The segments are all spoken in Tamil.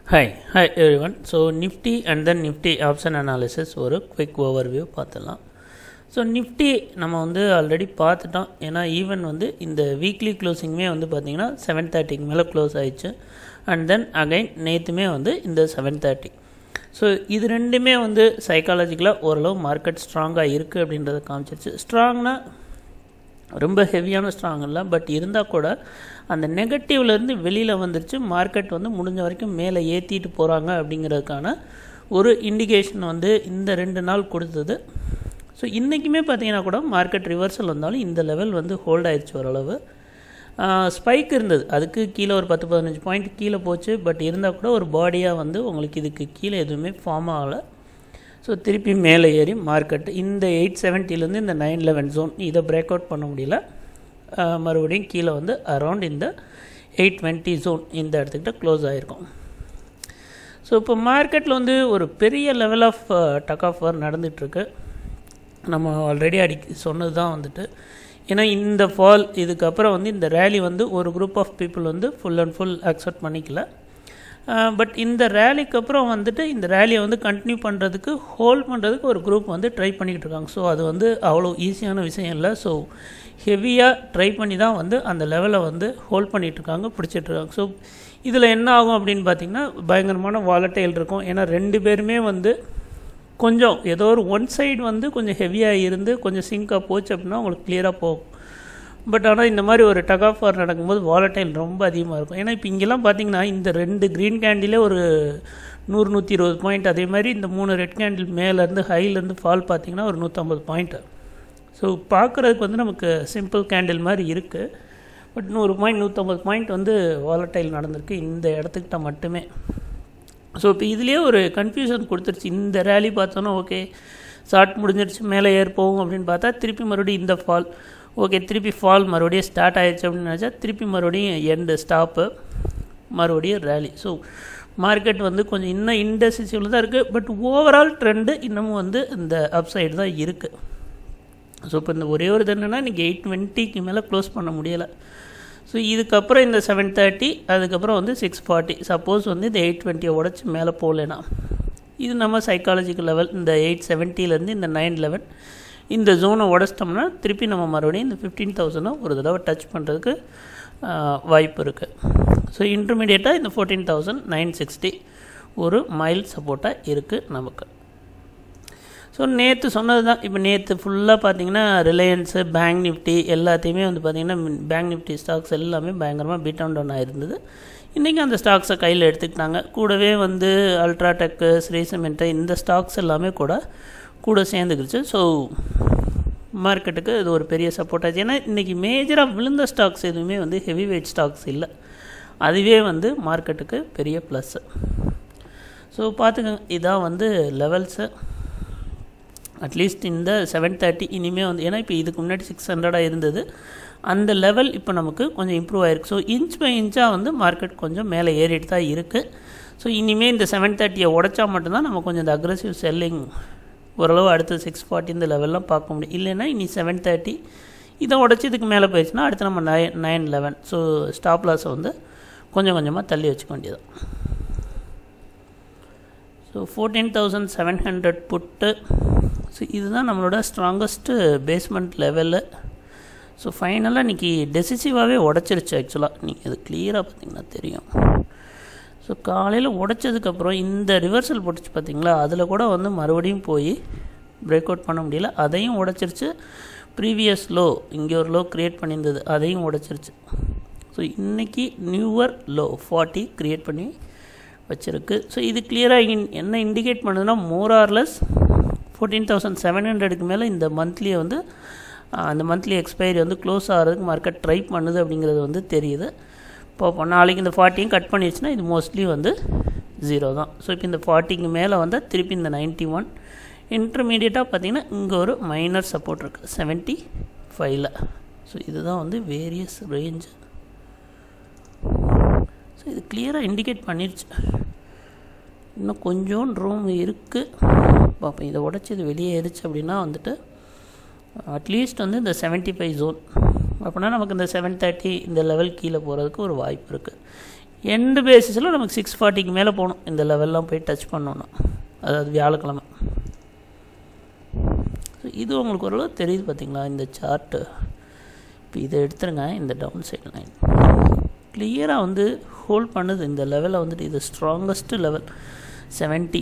hi hi everyone so Nifty and then Nifty option analysis ஒரு குவிக் ஓவர்வியூ பார்த்துடலாம் ஸோ நிஃப்டி நம்ம வந்து ஆல்ரெடி பார்த்துட்டோம் ஏன்னா ஈவன் வந்து இந்த வீக்லி க்ளோசிங்குமே வந்து பார்த்திங்கன்னா செவன் தேர்ட்டிக்கு மேலே க்ளோஸ் ஆயிடுச்சு அண்ட் தென் அகைன் நேற்றுமே வந்து இந்த செவன் தேர்ட்டி ஸோ இது ரெண்டுமே வந்து சைக்காலஜிக்கலாக ஓரளவு மார்க்கெட் ஸ்ட்ராங்காக இருக்குது அப்படின்றத காமிச்சிருச்சு ஸ்ட்ராங்னா ரொம்ப ஹெவியான ஸ்ட்ராங் இல்லை பட் இருந்தால் கூட அந்த நெகட்டிவ்லேருந்து வெளியில் வந்துருச்சு மார்க்கெட் வந்து முடிஞ்ச வரைக்கும் மேலே ஏற்றிட்டு போகிறாங்க அப்படிங்கிறதுக்கான ஒரு இண்டிகேஷன் வந்து இந்த ரெண்டு நாள் கொடுத்தது ஸோ இன்றைக்குமே பார்த்தீங்கன்னா கூட மார்க்கெட் ரிவர்சல் வந்தாலும் இந்த லெவல் வந்து ஹோல்ட் ஆயிடுச்சு ஓரளவு ஸ்பைக் இருந்தது அதுக்கு கீழே ஒரு பத்து பதினஞ்சு பாயிண்ட் கீழே போச்சு பட் இருந்தால் கூட ஒரு பாடியாக வந்து உங்களுக்கு இதுக்கு கீழே எதுவுமே ஃபார்ம் ஆகலை ஸோ திருப்பி மேலே ஏறி மார்க்கெட் இந்த எயிட் செவன்ட்டிலேருந்து இந்த நைன் லெவன் ஜோன் இதை பிரேக் அவுட் பண்ண முடியல மறுபடியும் கீழே வந்து அரவுண்ட் இந்த எயிட் டுவெண்ட்டி ஜோன் இந்த இடத்துக்கிட்ட க்ளோஸ் ஆகிருக்கும் ஸோ இப்போ மார்க்கெட்டில் வந்து ஒரு பெரிய level of tug of war நடந்துகிட்ருக்கு நம்ம ஆல்ரெடி அடி சொன்னது தான் வந்துட்டு ஏன்னா இந்த ஃபால் இதுக்கப்புறம் வந்து இந்த ரேலி வந்து ஒரு குரூப் ஆஃப் பீப்புள் வந்து ஃபுல் அண்ட் ஃபுல் அக்செப்ட் பண்ணிக்கல பட் இந்த ரேலிக்கு அப்புறம் வந்துட்டு இந்த ரேலியை வந்து கண்டினியூ பண்ணுறதுக்கு ஹோல்ட் பண்ணுறதுக்கு ஒரு குரூப் வந்து ட்ரை பண்ணிக்கிட்டு இருக்காங்க ஸோ அது வந்து அவ்வளோ ஈஸியான விஷயம் இல்லை ஸோ ஹெவியாக ட்ரை பண்ணி தான் வந்து அந்த லெவலை வந்து ஹோல்ட் பண்ணிகிட்ருக்காங்க பிடிச்சிட்ருக்காங்க ஸோ இதில் என்ன ஆகும் அப்படின்னு பார்த்திங்கன்னா பயங்கரமான வாலட்டைல் இருக்கும் ஏன்னா ரெண்டு பேருமே வந்து கொஞ்சம் ஏதோ ஒரு ஒன் சைடு வந்து கொஞ்சம் ஹெவியாக இருந்து கொஞ்சம் சிங்காக போச்சு அப்படின்னா உங்களுக்கு கிளியராக போகும் பட் ஆனால் இந்த மாதிரி ஒரு டக் ஆஃப் வார் நடக்கும்போது வாலட்டைல் ரொம்ப அதிகமாக இருக்கும் ஏன்னா இப்போ இங்கெல்லாம் பார்த்தீங்கன்னா இந்த ரெண்டு க்ரீன் கேண்டிலே ஒரு நூறு நூற்றி இருபது பாயிண்ட் அதே மாதிரி இந்த மூணு ரெட் கேண்டில் மேலேருந்து ஹைலேருந்து ஃபால் பார்த்தீங்கன்னா ஒரு நூற்றம்பது பாயிண்ட்டு ஸோ பார்க்குறதுக்கு வந்து நமக்கு சிம்பிள் கேண்டில் மாதிரி இருக்குது பட் நூறு பாயிண்ட் நூற்றம்பது பாயிண்ட் வந்து வாலட்டைல் நடந்திருக்கு இந்த இடத்துக்கிட்ட மட்டுமே ஸோ இப்போ இதுலேயே ஒரு கன்ஃபியூஷன் கொடுத்துருச்சு இந்த ரேலி பார்த்தோன்னா ஓகே ஷார்ட் முடிஞ்சிருச்சு மேலே ஏர் போகும் அப்படின்னு பார்த்தா திருப்பி மறுபடியும் இந்த ஃபால் ஓகே திருப்பி ஃபால் மறுபடியும் ஸ்டார்ட் ஆயிடுச்சு அப்படின்னு நினச்சா திருப்பி மறுபடியும் எண்டு ஸ்டாப்பு மறுபடியும் ரேலி ஸோ மார்க்கெட் வந்து கொஞ்சம் இன்னும் இன்டெசிசிவில் தான் இருக்குது பட் ஓவரால் ட்ரெண்டு இன்னமும் வந்து இந்த அப் சைடு தான் இருக்குது ஸோ இப்போ இந்த ஒரே ஒரு இது என்னென்னா இன்றைக்கி எயிட் டுவெண்ட்டிக்கு மேலே க்ளோஸ் பண்ண முடியலை ஸோ இதுக்கப்புறம் இந்த செவன் தேர்ட்டி அதுக்கப்புறம் வந்து சிக்ஸ் ஃபார்ட்டி சப்போஸ் வந்து இந்த எயிட் டுவெண்ட்டியை உடச்சி மேலே போகலனா இது நம்ம சைக்காலஜிக்கல் லெவல் இந்த எயிட் செவன்ட்டிலேருந்து இந்த நைன் லெவன் இந்த ஜோனை உடச்சிட்டோம்னா திருப்பி நம்ம மறுபடியும் இந்த ஃபிஃப்டீன் தௌசண்டை ஒரு தடவை டச் பண்ணுறதுக்கு வாய்ப்பு இருக்குது ஸோ இன்டர்மீடியட்டாக இந்த ஃபோர்டீன் தௌசண்ட் நைன் சிக்ஸ்டி ஒரு மைல் சப்போர்ட்டாக இருக்குது நமக்கு ஸோ நேற்று சொன்னது தான் இப்போ நேற்று ஃபுல்லாக பார்த்தீங்கன்னா ரிலையன்ஸு பேங்க் நிஃப்டி எல்லாத்தையுமே வந்து பார்த்திங்கன்னா பேங்க் நிஃப்டி ஸ்டாக்ஸ் எல்லாமே பயங்கரமாக பீட் அவுன் டவுன் ஆயிருந்தது இன்றைக்கி அந்த ஸ்டாக்ஸை கையில் எடுத்துக்கிட்டாங்க கூடவே வந்து அல்ட்ராடெக்கு ஸ்ரீ சிமெண்ட்டு இந்த ஸ்டாக்ஸ் எல்லாமே கூட கூட சேர்ந்துக்கிடுச்சு ஸோ மார்க்கெட்டுக்கு இது ஒரு பெரிய சப்போர்ட் ஆச்சு ஏன்னா இன்றைக்கி மேஜராக விழுந்த ஸ்டாக்ஸ் எதுவுமே வந்து ஹெவி வெயிட் ஸ்டாக்ஸ் இல்லை அதுவே வந்து மார்க்கெட்டுக்கு பெரிய ப்ளஸ்ஸு ஸோ பார்த்துக்கோங்க இதான் வந்து லெவல்ஸு அட்லீஸ்ட் இந்த செவன் தேர்ட்டி இனிமேல் வந்து ஏன்னா இப்போ இதுக்கு முன்னாடி சிக்ஸ் ஹண்ட்ரடாக இருந்தது அந்த லெவல் இப்போ நமக்கு கொஞ்சம் இம்ப்ரூவ் ஆகிருக்கு ஸோ இன்ச் பை இன்ச்சாக வந்து மார்க்கெட் கொஞ்சம் மேலே ஏறிட்டு தான் இருக்குது ஸோ இனிமேல் இந்த செவன் தேர்ட்டியை உடச்சா மட்டும்தான் நம்ம கொஞ்சம் இந்த அக்ரெசிவ் செல்லிங் ஓரளவு அடுத்து சிக்ஸ் ஃபார்ட்டி இந்த லெவல்லாம் பார்க்க முடியும் இல்லைன்னா இனி செவன் தேர்ட்டி இதை உடச்சி இதுக்கு மேலே போயிடுச்சுன்னா அடுத்து நம்ம nine nine eleven so stop லாஸை வந்து கொஞ்சம் கொஞ்சமாக தள்ளி வச்சுக்க வேண்டியதான் so fourteen thousand seven hundred put so இதுதான் நம்மளோட ஸ்ட்ராங்கஸ்ட்டு பேஸ்மெண்ட் லெவலு ஸோ ஃபைனலாக இன்றைக்கி டெசிசிவாகவே உடச்சிருச்சு ஆக்சுவலாக நீங்கள் அது கிளியராக பார்த்தீங்கன்னா தெரியும் ஸோ காலையில் உடச்சதுக்கப்புறம் இந்த ரிவர்சல் போட்டுச்சு பார்த்தீங்களா அதில் கூட வந்து மறுபடியும் போய் பிரேக் அவுட் பண்ண முடியல அதையும் உடச்சிருச்சு ப்ரீவியஸ் லோ இங்கே ஒரு லோ க்ரியேட் பண்ணியிருந்தது அதையும் உடச்சிருச்சு ஸோ இன்றைக்கி நியூவர் லோ ஃபார்ட்டி க்ரியேட் பண்ணி வச்சுருக்கு ஸோ இது கிளியராக இன் என்ன இண்டிகேட் பண்ணுதுன்னா more or less fourteen thousand seven ஹண்ட்ரடுக்கு மேலே இந்த மந்த்லியை வந்து அந்த மந்த்லி எக்ஸ்பைரி வந்து க்ளோஸ் ஆகிறதுக்கு மார்க்கெட் ட்ரை பண்ணுது அப்படிங்கிறது வந்து தெரியுது இப்போ நாளைக்கு இந்த ஃபார்ட்டியும் கட் பண்ணிடுச்சுன்னா இது மோஸ்ட்லி வந்து ஜீரோ தான் ஸோ இப்போ இந்த ஃபார்ட்டிக்கு மேலே வந்தால் திருப்பி இந்த நைன்ட்டி ஒன் இன்டர்மீடியட்டாக பார்த்தீங்கன்னா இங்கே ஒரு மைனர் சப்போர்ட் இருக்குது செவன்ட்டி ஃபைவ்ல ஸோ இதுதான் வந்து வேரியஸ் ரேஞ்சு ஸோ இது கிளியராக இண்டிகேட் பண்ணிடுச்சு இன்னும் கொஞ்சம் ரூம் இருக்குது பார்ப்போம் இதை உடச்சி இது வெளியே ஏறிச்சு அப்படின்னா வந்துட்டு அட்லீஸ்ட் வந்து இந்த செவன்ட்டி ஃபைவ் ஜோன் அப்படின்னா நமக்கு இந்த செவன் தேர்ட்டி இந்த லெவல் கீழே போகிறதுக்கு ஒரு வாய்ப்பு இருக்குது எண்டு பேசிஸில் நமக்கு சிக்ஸ் ஃபார்ட்டிக்கு மேலே போகணும் இந்த லெவல்லாம் போய் டச் பண்ணோன்னா அதாவது வியாழக்கிழமை ஸோ இது உங்களுக்கு ஓரளவு தெரியுது பார்த்தீங்களா இந்த சார்ட்டு இப்போ இதை எடுத்துருங்க இந்த டவுன் சைடு லைன் கிளியராக வந்து ஹோல்ட் பண்ணுது இந்த லெவலில் வந்துட்டு இது ஸ்ட்ராங்கஸ்ட்டு லெவல் செவன்ட்டி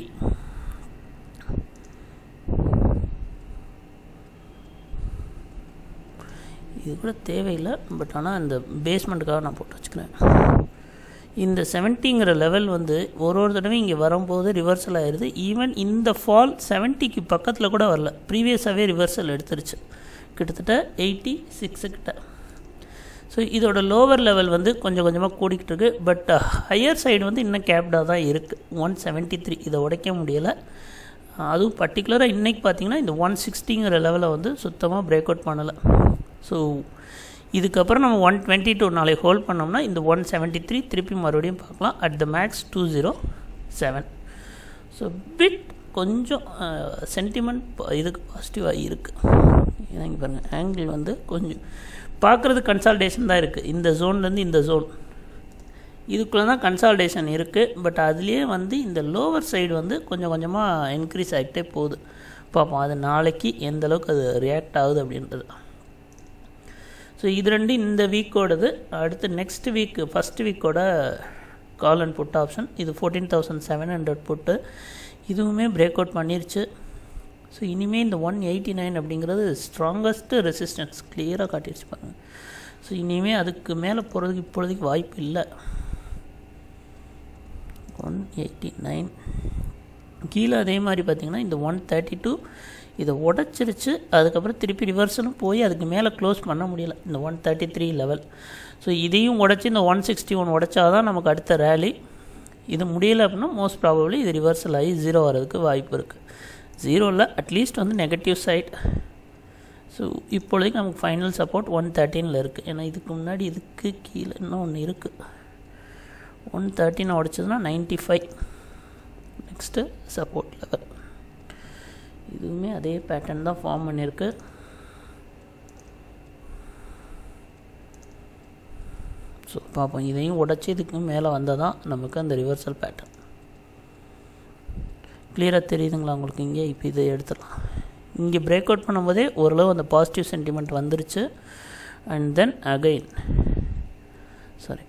இது கூட தேவையில்லை பட் ஆனால் இந்த பேஸ்மெண்ட்டுக்காக நான் போட்டு வச்சுக்கிறேன் இந்த செவன்ட்டிங்கிற லெவல் வந்து ஒரு ஒரு தடவை இங்கே வரும்போது ரிவர்சல் ஆயிடுது ஈவன் இந்த ஃபால் செவன்ட்டிக்கு பக்கத்தில் கூட வரல ப்ரீவியஸாகவே ரிவர்சல் எடுத்துருச்சு கிட்டத்தட்ட எயிட்டி சிக்ஸு கிட்ட ஸோ இதோட லோவர் லெவல் வந்து கொஞ்சம் கொஞ்சமாக கூடிக்கிட்டு இருக்கு பட் ஹையர் சைடு வந்து இன்னும் கேப்டாக தான் இருக்குது ஒன் செவன்ட்டி த்ரீ இதை உடைக்க முடியலை அதுவும் பர்டிகுலராக இன்றைக்கி பார்த்தீங்கன்னா இந்த ஒன் சிக்ஸ்டிங்கிற லெவலை வந்து சுத்தமாக பிரேக் அவுட் பண்ணலை ஸோ இதுக்கப்புறம் நம்ம ஒன் டுவெண்ட்டி டூ நாளைக்கு ஹோல்ட் பண்ணோம்னா இந்த ஒன் செவன்ட்டி த்ரீ திருப்பி மறுபடியும் பார்க்கலாம் at the max two zero seven so bit கொஞ்சம் சென்டிமெண்ட் இதுக்கு பாசிட்டிவாக இருக்குது இங்கே பாருங்கள் ஆங்கிள் வந்து கொஞ்சம் பார்க்குறது கன்சால்டேஷன் தான் இருக்குது இந்த ஜோன்லேருந்து இந்த ஜோன் இதுக்குள்ளே தான் கன்சால்டேஷன் இருக்குது பட் அதுலேயே வந்து இந்த லோவர் சைடு வந்து கொஞ்சம் கொஞ்சமாக இன்க்ரீஸ் ஆகிட்டே போகுது பார்ப்போம் அது நாளைக்கு எந்த அளவுக்கு அது ரியாக்ட் ஆகுது அப்படின்றது ஸோ இது ரெண்டு இந்த வீக்கோடது அடுத்து நெக்ஸ்ட் வீக் ஃபஸ்ட் வீக்கோட கால் அண்ட் புட் ஆப்ஷன் இது fourteen thousand seven hundred put இதுவுமே பிரேக் அவுட் பண்ணிருச்சு ஸோ இனிமேல் இந்த ஒன் எயிட்டி நைன் அப்படிங்கிறது ஸ்ட்ராங்கஸ்ட்டு ரெசிஸ்டன்ஸ் கிளியராக காட்டிடுச்சு பாருங்கள் ஸோ இனிமேல் அதுக்கு மேலே போகிறதுக்கு இப்பொழுதைக்கு வாய்ப்பு இல்லை ஒன் எயிட்டி நைன் கீழே அதே மாதிரி பார்த்திங்கன்னா இந்த ஒன் தேர்ட்டி டூ இதை உடச்சிருச்சு அதுக்கப்புறம் திருப்பி ரிவர்சலும் போய் அதுக்கு மேலே க்ளோஸ் பண்ண முடியல இந்த one thirty three level so இதையும் உடச்சி இந்த ஒன் சிக்ஸ்டி ஒன் உடச்சா தான் நமக்கு அடுத்த ரேலி இது முடியலை அப்படின்னா மோஸ்ட் ப்ராபப்ளி இது ரிவர்சல் ஆகி ஜீரோ வரதுக்கு வாய்ப்பு இருக்குது ஜீரோ இல்லை அட்லீஸ்ட் வந்து நெகட்டிவ் சைட் ஸோ இப்பொழுதைக்கு நமக்கு ஃபைனல் சப்போர்ட் ஒன் தேர்ட்டீனில் இருக்குது ஏன்னா இதுக்கு முன்னாடி இதுக்கு கீழே இன்னும் ஒன்று இருக்குது ஒன் தேர்ட்டின் உடச்சதுன்னா ninety five next support level இதுவுமே அதே பேட்டர்ன் தான் ஃபார்ம் பண்ணியிருக்கு ஸோ பார்ப்போம் இதையும் உடச்சி இதுக்கு மேலே வந்தால் தான் நமக்கு அந்த ரிவர்சல் பேட்டர்ன் கிளியராக தெரியுதுங்களா உங்களுக்கு இங்கே இப்போ இதை எடுத்துடலாம் இங்கே பிரேக் அவுட் பண்ணும்போதே ஓரளவு அந்த பாசிட்டிவ் சென்டிமெண்ட் வந்துருச்சு அண்ட் தென் அகைன் சாரி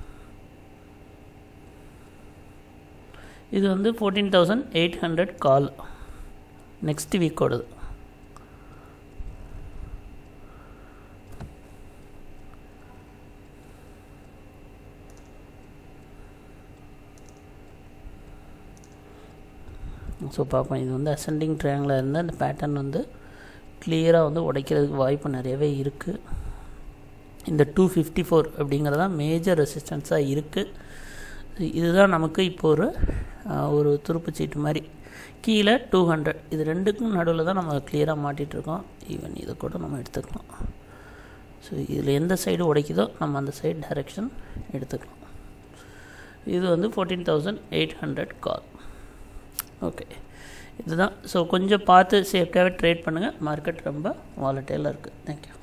இது வந்து fourteen thousand eight hundred call next வீக்கோடது ஸோ பார்ப்போம் இது வந்து அசெண்டிங் ட்ரையாங்கில் இருந்தால் அந்த பேட்டர்ன் வந்து கிளியராக வந்து உடைக்கிறதுக்கு வாய்ப்பு நிறையவே இருக்குது இந்த டூ ஃபிஃப்டி ஃபோர் அப்படிங்கிறது தான் மேஜர் ரெசிஸ்டன்ஸாக இருக்குது இதுதான் நமக்கு இப்போ ஒரு ஒரு துருப்புச்சீட்டு மாதிரி கீழே டூ ஹண்ட்ரட் இது ரெண்டுக்கும் நடுவில் தான் நம்ம கிளியராக மாட்டிகிட்ருக்கோம் ஈவன் இதை கூட நம்ம எடுத்துக்கலாம் ஸோ இதில் எந்த சைடு உடைக்குதோ நம்ம அந்த சைடு டைரெக்ஷன் எடுத்துக்கலாம் இது வந்து fourteen thousand eight hundred call okay இதுதான் ஸோ கொஞ்சம் பார்த்து சேஃப்டியாகவே ட்ரேட் பண்ணுங்கள் மார்க்கெட் ரொம்ப வாலட்டைலாக இருக்குது தேங்க்யூ